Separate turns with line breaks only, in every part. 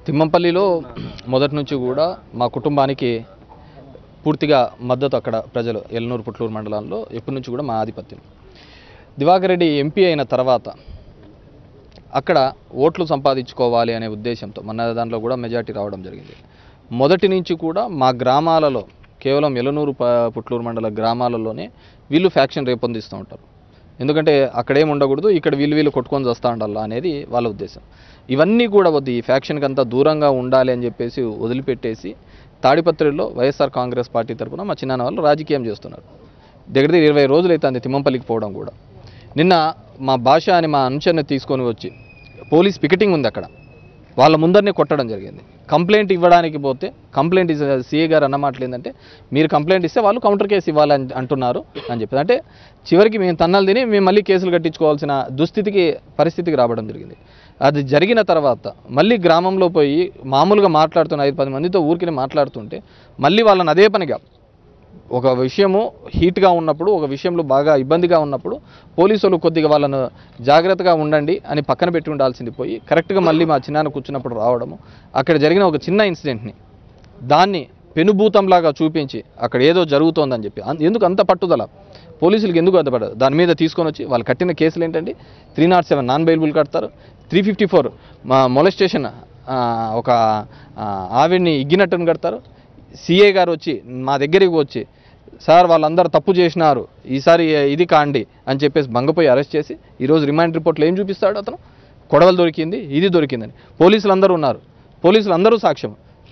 తిమ్మంపల్లిలో మొదటి నుంచి కూడా మా కుటుంబానికి పూర్తిగా మద్దతు అక్కడ ప్రజలు ఎల్నూరు పుట్లూరు మండలంలో ఎప్పటి నుంచి కూడా మా ఆధిపత్యం దివాకర్ రెడ్డి ఎంపీ అయిన తర్వాత అక్కడ ఓట్లు సంపాదించుకోవాలి అనే ఉద్దేశంతో మన దాంట్లో కూడా మెజార్టీ రావడం జరిగింది మొదటి నుంచి కూడా మా గ్రామాలలో కేవలం ఎలనూరు ప పుట్లూరు మండల గ్రామాలలోనే వీళ్ళు ఫ్యాక్షన్ రేపొందిస్తూ ఉంటారు ఎందుకంటే అక్కడేం ఉండకూడదు ఇక్కడ వీళ్ళు వీళ్ళు కొట్టుకొని వస్తూ ఉండాలా అనేది వాళ్ళ ఉద్దేశం ఇవన్నీ కూడా వద్దు ఈ ఫ్యాక్షన్కి అంతా దూరంగా ఉండాలి అని చెప్పేసి వదిలిపెట్టేసి తాడిపత్రిలో వైఎస్ఆర్ కాంగ్రెస్ పార్టీ తరఫున మా చిన్నాన్న వాళ్ళు రాజకీయం చేస్తున్నారు దగ్గర దగ్గర ఇరవై రోజులు అవుతుంది తిమ్మంపల్లికి పోవడం కూడా నిన్న మా భాష అని మా అనుచరుని తీసుకొని వచ్చి పోలీస్ పికెటింగ్ ఉంది అక్కడ వాళ్ళ ముందరనే కొట్టడం జరిగింది కంప్లైంట్ ఇవ్వడానికి పోతే కంప్లైంట్ సీఏ గారు అన్న మాటలు ఏంటంటే మీరు కంప్లైంట్ ఇస్తే వాళ్ళు కౌంటర్ కేసు ఇవ్వాలని అంటున్నారు అని చెప్పి అంటే చివరికి మేము తన్నలు తిని మేము మళ్ళీ కేసులు కట్టించుకోవాల్సిన దుస్థితికి పరిస్థితికి రావడం జరిగింది అది జరిగిన తర్వాత మళ్ళీ గ్రామంలో పోయి మామూలుగా మాట్లాడుతున్న ఐదు పది మందితో ఊరికి మాట్లాడుతుంటే మళ్ళీ వాళ్ళని అదే పనిగా ఒక విషయము హీట్గా ఉన్నప్పుడు ఒక విషయంలో బాగా ఇబ్బందిగా ఉన్నప్పుడు పోలీసులు కొద్దిగా వాళ్ళను జాగ్రత్తగా ఉండండి అని పక్కన పెట్టి ఉండాల్సింది పోయి కరెక్ట్గా మళ్ళీ మా చిన్నాన్న కూర్చున్నప్పుడు రావడము అక్కడ జరిగిన ఒక చిన్న ఇన్సిడెంట్ని దాన్ని పెనుభూతంలాగా చూపించి అక్కడ ఏదో జరుగుతోందని చెప్పి అన్- ఎందుకు అంత పట్టుదల పోలీసులకు ఎందుకు అడ్డపడదు దాని మీద తీసుకొని వచ్చి వాళ్ళు కట్టిన కేసులు ఏంటండి three naught seven non bailable కడతారు త్రీ ఫిఫ్టీ ఫోర్ మా మొలస్టేషన్ ఒక ఆ, ఆవిడ్ని ఇగ్గినట్టుని కడతారు సిఏ గారు వచ్చి మా దగ్గరికి వచ్చి సార్ వాళ్ళందరూ తప్పు చేసినారు ఈసారి ఇది కాండి అని చెప్పేసి భంగపోయి అరెస్ట్ చేసి ఈరోజు రిమాండ్ రిపోర్ట్లో ఏం చూపిస్తాడు అతను కొడవలు దొరికింది ఇది దొరికిందని పోలీసులు అందరూ ఉన్నారు పోలీసులు అందరూ సాక్ష్యం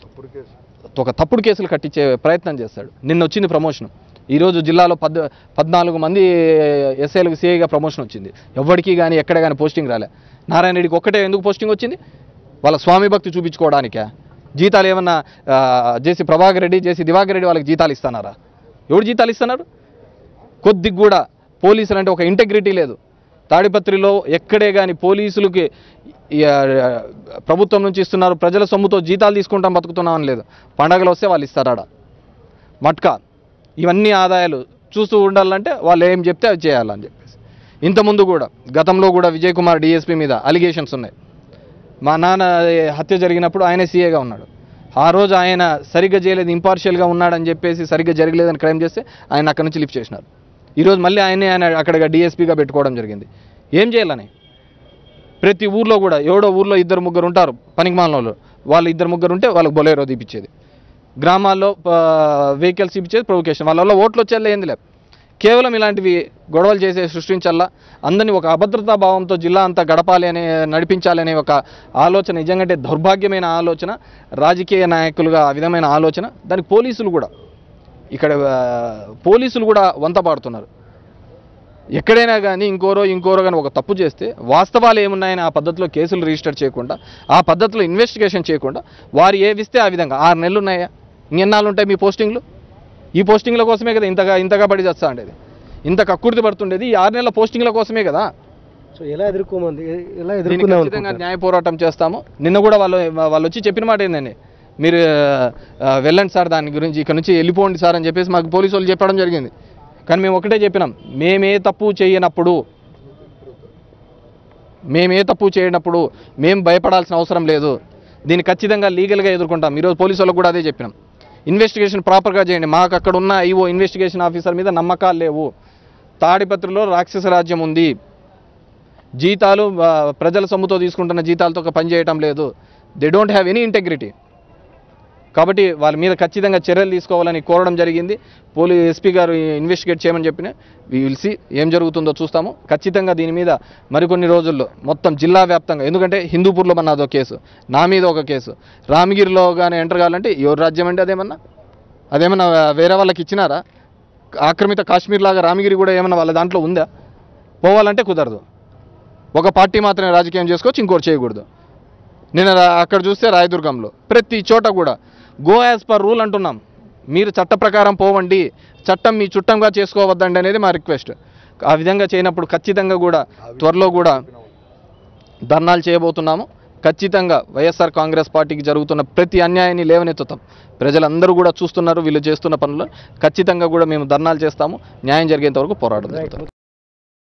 ఒక తప్పుడు కేసులు కట్టించే ప్రయత్నం చేస్తాడు నిన్న వచ్చింది ప్రమోషన్ ఈరోజు జిల్లాలో పద్ పద్నాలుగు మంది ఎస్ఐలకు సిఐగా ప్రమోషన్ వచ్చింది ఎవరికి కానీ ఎక్కడ కానీ పోస్టింగ్ రాలే నారాయణ రెడ్డికి ఒక్కటే ఎందుకు పోస్టింగ్ వచ్చింది వాళ్ళ స్వామి భక్తి చూపించుకోవడానికే జీతాలు ఏమన్నా ఆ, జేసీ ప్రభాకర్ రెడ్డి జేసీ దివాకర్ రెడ్డి వాళ్ళకి జీతాలు ఇస్తున్నారా ఎవడు జీతాలు ఇస్తున్నారు కొద్దిగా కూడా పోలీసులు అంటే ఒక ఇంటెగ్రిటీ లేదు తాడిపత్రిలో ఎక్కడే కానీ పోలీసులకి ఈ, ఆ, ప్రభుత్వం నుంచి ఇస్తున్నారు ప్రజల సొమ్ముతో జీతాలు తీసుకుంటాం బతుకుతున్నామని లేదు పండగలు వస్తే వాళ్ళు ఇస్తారాడ మట్కా ఇవన్నీ ఆదాయాలు చూస్తూ ఉండాలంటే వాళ్ళు ఏం చెప్తే అది చేయాలని చెప్పేసి ఇంతకుముందు కూడా గతంలో కూడా విజయ్ కుమార్ డిఎస్పీ మీద అలిగేషన్స్ ఉన్నాయి మా నాన్న హత్య జరిగినప్పుడు ఆయనే సీఏగా ఉన్నాడు ఆ రోజు ఆయన సరిగ్గా చేయలేదు ఇంపార్షియల్గా ఉన్నాడని చెప్పేసి సరిగ్గా జరగలేదని క్రైమ్ చేస్తే ఆయన అక్కడి నుంచి లిఫ్ట్ చేసినారు ఈరోజు మళ్ళీ ఆయనే ఆయన అక్కడ డిఎస్పీగా పెట్టుకోవడం జరిగింది ఏం చేయాలని ప్రతి ఊర్లో కూడా ఎవడో ఊర్లో ఇద్దరు ముగ్గురు ఉంటారు పనికిమాలిన వాళ్ళు వాళ్ళు ఇద్దరు ముగ్గురు ఉంటే వాళ్ళకి బొలేరో తీపిచ్చేది గ్రామాల్లో వెహికల్స్ ఇప్పించేది ప్రొవకేషన్ వాళ్ళ వల్ల ఓట్లు వచ్చేది ఏంది లేదు కేవలం ఇలాంటివి గొడవలు చేసే సృష్టించాలా అందరినీ ఒక అభద్రతా భావంతో జిల్లా అంతా గడపాలి అనే నడిపించాలి అనే ఒక ఆలోచన నిజంగా దౌర్భాగ్యమైన ఆలోచన రాజకీయ నాయకులుగా ఆ విధమైన ఆలోచన దానికి పోలీసులు కూడా ఇక్కడ ఆ, పోలీసులు కూడా వంత పాడుతున్నారు ఎక్కడైనా కానీ ఇంకోరో ఇంకోరో కానీ ఒక తప్పు చేస్తే వాస్తవాలు ఏమున్నాయని ఆ పద్ధతిలో కేసులు రిజిస్టర్ చేయకుండా ఆ పద్ధతిలో ఇన్వెస్టిగేషన్ చేయకుండా వారు ఏవిస్తే ఆ విధంగా ఆరు నెలలు ఉన్నాయా ఇంకెన్నాళ్ళు ఉంటాయి మీ పోస్టింగ్లు ఈ పోస్టింగ్ల కోసమే కదా ఇంతగా ఇంతగా పడి చేస్తా ఉండేది ఇంత కక్కుర్తి పడుతుండేది ఈ ఆరు నెలల పోస్టింగ్ల కోసమే కదా
సో ఎలా ఎదుర్కోమంది ఎలా
దీనికి
ఎదుర్కొందాం
ఖచ్చితంగా న్యాయ పోరాటం చేస్తాము నిన్న కూడా వాళ్ళు వాళ్ళు వచ్చి చెప్పిన మాట ఏంటండి మీరు ఆ, వెళ్ళండి సార్ దాని గురించి ఇక్కడ నుంచి వెళ్ళిపోండి సార్ అని చెప్పేసి మాకు పోలీసు వాళ్ళు చెప్పడం జరిగింది కానీ మేము ఒకటే చెప్పినాం మేమే తప్పు చేయనప్పుడు మేమే తప్పు చేయనప్పుడు మేము భయపడాల్సిన అవసరం లేదు దీన్ని ఖచ్చితంగా లీగల్గా ఎదుర్కొంటాం ఈరోజు పోలీసు వాళ్ళకు కూడా అదే చెప్పినాం ఇన్వెస్టిగేషన్ ప్రాపర్గా చేయండి మాకు అక్కడ ఉన్న ఐఓ ఇన్వెస్టిగేషన్ ఆఫీసర్ మీద నమ్మకాలు లేవు తాడిపత్రిలో రాక్షస రాజ్యం ఉంది జీతాలు ఆ, ప్రజల సొమ్ముతో తీసుకుంటున్న జీతాలతో ఒక పని చేయటం లేదు they don't have any integrity కాబట్టి వాళ్ళ మీద ఖచ్చితంగా చర్యలు తీసుకోవాలని కోరడం జరిగింది పోలీస్ ఎస్పీ గారు ఇన్వెస్టిగేట్ చేయమని చెప్పిన వి విల్ సి ఏం జరుగుతుందో చూస్తాము ఖచ్చితంగా దీని మీద మరికొన్ని రోజుల్లో మొత్తం జిల్లా వ్యాప్తంగా ఎందుకంటే హిందూపూర్లో మన అదొక కేసు నా మీద ఒక కేసు రామగిరిలో కానీ ఎంటర్ కావాలంటే ఎవరు రాజ్యం అంటే అదేమన్నా అదేమన్నా వేరే వాళ్ళకి ఇచ్చినారా ఆక్రమిత కాశ్మీర్ లాగా రామగిరి కూడా ఏమన్నా వాళ్ళ దాంట్లో ఉందా పోవాలంటే కుదరదు ఒక పార్టీ మాత్రమే రాజకీయం చేసుకోవచ్చు ఇంకోటి చేయకూడదు నేను రా- అక్కడ చూస్తే రాయదుర్గంలో ప్రతి చోట కూడా గో యాజ్ పర్ రూల్ అంటున్నాం మీరు చట్ట ప్రకారం పోవండి చట్టం మీ చుట్టంగా చేసుకోవద్దండి అనేది మా రిక్వెస్ట్ ఆ విధంగా చేయనప్పుడు ఖచ్చితంగా కూడా త్వరలో కూడా ధర్నాలు చేయబోతున్నాము ఖచ్చితంగా వైఎస్ఆర్ కాంగ్రెస్ పార్టీకి జరుగుతున్న ప్రతి అన్యాయాన్ని లేవనెత్తుతాం ప్రజలందరూ కూడా చూస్తున్నారు వీళ్ళు చేస్తున్న పనులు ఖచ్చితంగా కూడా మేము ధర్నాలు చేస్తాము న్యాయం జరిగేంత వరకు పోరాటం జరుగుతుంది